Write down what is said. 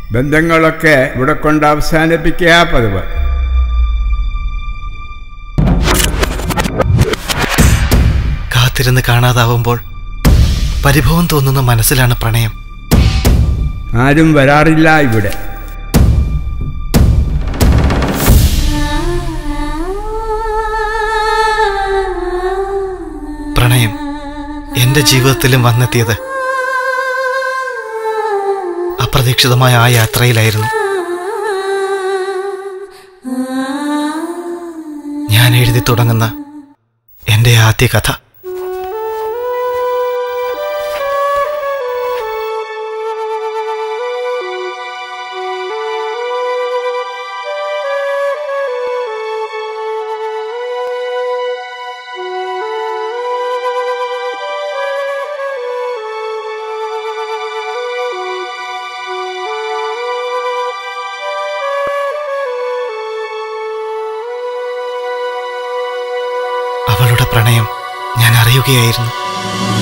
ബന്ധങ്ങളൊക്കെ ഇവിടെ കൊണ്ട് അവസാനിപ്പിക്കുക പതിവ് കാത്തിരുന്ന് കാണാതാവുമ്പോൾ പരിഭവം തോന്നുന്ന മനസ്സിലാണ് പ്രണയം ആരും വരാറില്ല ഇവിടെ പ്രണയം എന്റെ ജീവിതത്തിലും വന്നെത്തിയത് അപ്രതീക്ഷിതമായ ആ യാത്രയിലായിരുന്നു ഞാൻ എഴുതി തുടങ്ങുന്ന എന്റെ ആദ്യ കഥ അവളുടെ പ്രണയം ഞാൻ അറിയുകയായിരുന്നു